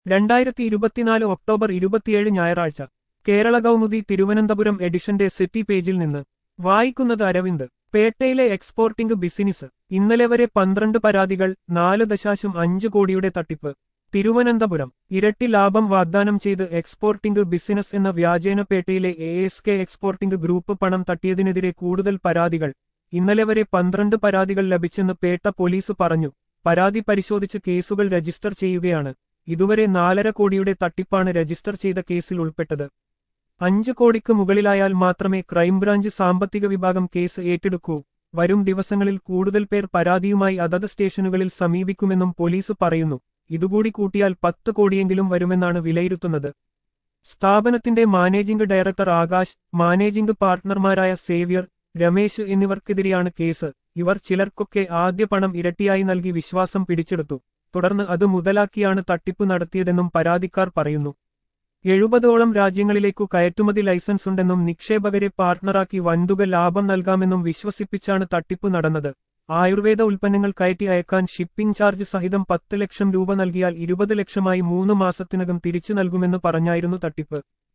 രണ്ടായിരത്തി ഇരുപത്തിനാല് ഒക്ടോബർ ഇരുപത്തിയേഴ് ഞായറാഴ്ച കേരള കൗമുദി തിരുവനന്തപുരം എഡിഷന്റെ സിറ്റി പേജിൽ നിന്ന് വായിക്കുന്നത് അരവിന്ദ് പേട്ടയിലെ എക്സ്പോർട്ടിംഗ് ബിസിനസ് ഇന്നലെ വരെ പന്ത്രണ്ട് പരാതികൾ നാല് ദശാശം അഞ്ച് കോടിയുടെ തട്ടിപ്പ് തിരുവനന്തപുരം ഇരട്ടി ലാഭം വാഗ്ദാനം ചെയ്ത് എക്സ്പോർട്ടിംഗ് ബിസിനസ് എന്ന വ്യാജേന പേട്ടയിലെ A S K exporting group പണം തട്ടിയതിനെതിരെ കൂടുതൽ പരാതികൾ ഇന്നലെ വരെ പന്ത്രണ്ട് പരാതികൾ ലഭിച്ചെന്ന് പേട്ട പോലീസ് പറഞ്ഞു പരാതി പരിശോധിച്ച് കേസുകൾ രജിസ്റ്റർ ചെയ്യുകയാണ് ഇതുവരെ നാലര കോടിയുടെ തട്ടിപ്പാണ് രജിസ്റ്റർ ചെയ്ത കേസിൽ ഉൾപ്പെട്ടത് അഞ്ച് കോടിക്ക് മുകളിലായാൽ മാത്രമേ ക്രൈംബ്രാഞ്ച് സാമ്പത്തിക വിഭാഗം കേസ് ഏറ്റെടുക്കൂ വരും ദിവസങ്ങളിൽ കൂടുതൽ പേർ പരാതിയുമായി അതത് സ്റ്റേഷനുകളിൽ സമീപിക്കുമെന്നും പോലീസ് പറയുന്നു ഇതുകൂടി കൂട്ടിയാൽ പത്ത് കോടിയെങ്കിലും വരുമെന്നാണ് വിലയിരുത്തുന്നത് സ്ഥാപനത്തിന്റെ മാനേജിംഗ് ഡയറക്ടർ ആകാശ് മാനേജിംഗ് പാർട്ട്ണർമാരായ സേവ്യർ രമേശ് എന്നിവർക്കെതിരെയാണ് കേസ് ഇവർ ചിലർക്കൊക്കെ ആദ്യ പണം ഇരട്ടിയായി നൽകി വിശ്വാസം പിടിച്ചെടുത്തു തുടർന്ന് അത് മുതലാക്കിയാണ് തട്ടിപ്പ് നടത്തിയതെന്നും പരാതിക്കാർ പറയുന്നു എഴുപതോളം രാജ്യങ്ങളിലേക്കു കയറ്റുമതി ലൈസൻസ് ഉണ്ടെന്നും നിക്ഷേപകരെ പാർട്ണറാക്കി വൻതുക ലാഭം നൽകാമെന്നും വിശ്വസിപ്പിച്ചാണ് തട്ടിപ്പ് നടന്നത് ആയുർവേദ ഉൽപ്പന്നങ്ങൾ കയറ്റി അയക്കാൻ ഷിപ്പിംഗ് ചാർജ് സഹിതം പത്ത് ലക്ഷം രൂപ നൽകിയാൽ ഇരുപത് ലക്ഷമായി മൂന്ന് മാസത്തിനകം തിരിച്ചു നൽകുമെന്ന് പറഞ്ഞായിരുന്നു തട്ടിപ്പ്